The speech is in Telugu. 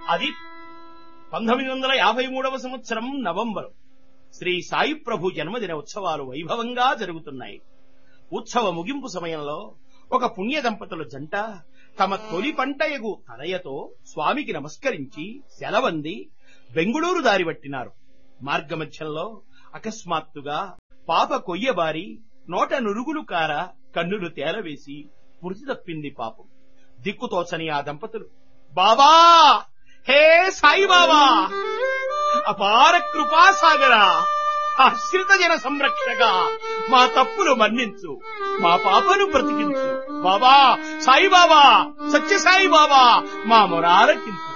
అది పంతొమ్మిది వందల యాభై మూడవ సంవత్సరం నవంబర్ శ్రీ సాయి ప్రభు జన్మదిన ఉత్సవాలు వైభవంగా జరుగుతున్నాయి ఉత్సవ ముగింపు సమయంలో ఒక పుణ్య దంపతుల జంట తమ తొలి పంటయగు తనయతో స్వామికి నమస్కరించి సెలవంది బెంగుళూరు దారి పట్టినారు మార్గమధ్యంలో అకస్మాత్తుగా పాప కొయ్యబారి నోట నురుగులు కార కన్నులు తేలవేసి మృతి తప్పింది పాపం దిక్కుతోచని ఆ దంపతులు బాబా హే సాయిబాబా అపార కృపాసాగరా ఆశ్రిత జన సంరక్షక మా తప్పులు మన్నించు మా పాపను బ్రతికించు బాబా సాయిబాబా సత్య సాయిబాబా మా మొరాలకించు